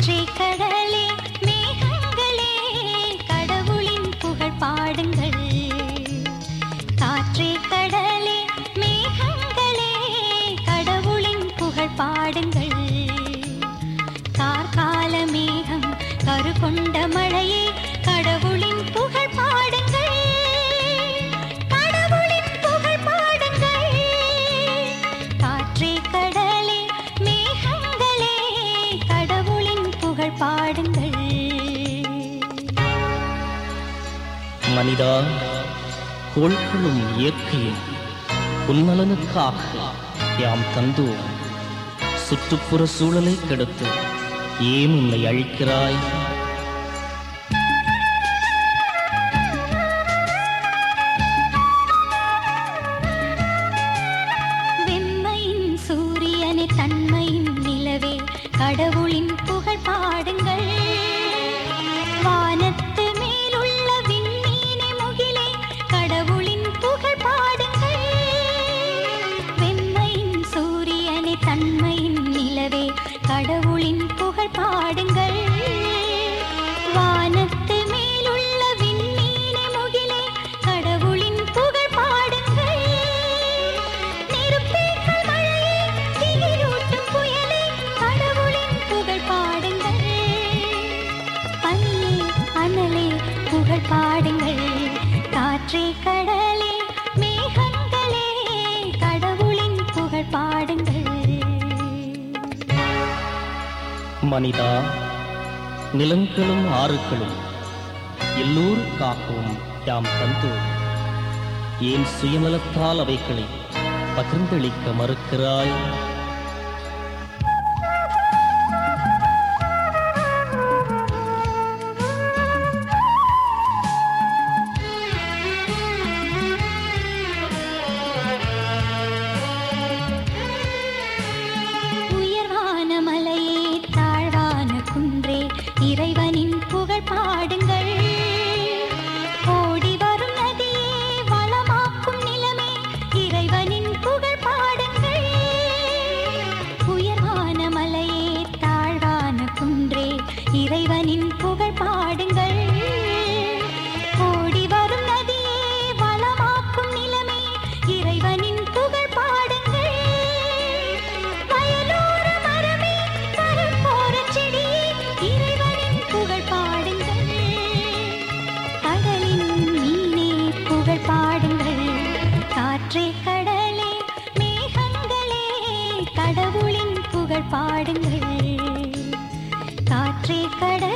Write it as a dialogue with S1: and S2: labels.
S1: காற்றே கடலே மேகங்களே கடவுளின் புகழ் பாடுங்கள் காற்றே கடலே மேகங்களே கடவுளின் புகழ் பாடுங்கள் கார்கால மேகம் கரு கொண்ட மழையே கடவுளின் புகழ் பாடுங்கள் கடவுளின் புகழ் பாடுங்கள் காற்றே கடலே மேகங்களே கடவுளின் புகழ் பாடுங்கள்
S2: மனிதா கோள்களும் இயற்கையும் உன்னலனுக்காக யாம் தந்தோம் சுற்றுப்புற சூழலை கெடுத்து ஏன் உன்னை அழிக்கிறாய்
S1: வெண்மையின் சூரியனே தன்மையின் நிலவே கடவுளின் புகழ் பாடுங்கள் வானத்து மேலுள்ள விண்மீனே முகிலே கடவுளின் புகழ் பாடுங்கள் வெண்மையின் சூரியனே தன்மையின் நிலவே கடவுளின் புகழ் பாடுங்கள் வானத்து மேலுள்ள விண்மீனே முகிலே கடவுளின் புகழ் பாடுங்கள் நெருப்பேற்றல் மழையே, திகிலூட்டும் புயலே, கடவுளின் புகழ் பாடுங்கள். பனியே, அனலே, புகழ் பாடுங்கள். காற்றே, கடலே, மேகங்களே, கடவுளின் புகழ் பாடுங்கள்
S2: மனிதா நிலங்களும் ஆறுகளும் எல்லோருக்காகவும் யாம் தந்தோம் ஏன் சுயநலத்தால் அவைகளை பகிர்ந்தளிக்க மறுக்கிறாய்
S1: உயர்வான மலையே தாழ்வான குன்றே இறைவனின் புகழ் பாடுங்கள் ஓடி வரும் நதியே வளமாக்கும் நிலமே இறைவனின் புகழ் பாடுங்கள் உயர்வான மலையே தாழ்வான குன்றே இறைவனின் புகழ் பாடுங்கள் ஓடி வரும் நதியே வளமாக்கும் நிலமே இறைவனின் புகழ் பாடுங்கள் வயலோர மரமே கரும்போர செடியே இறைவனின் புகழ் பாடுங்கள் கடலின் மீனே புகழ் பாடுங்கள் காற்றே கடலே மேகங்களே கடவுளின் புகழ் பாடுங்கள் காற்றே கடலே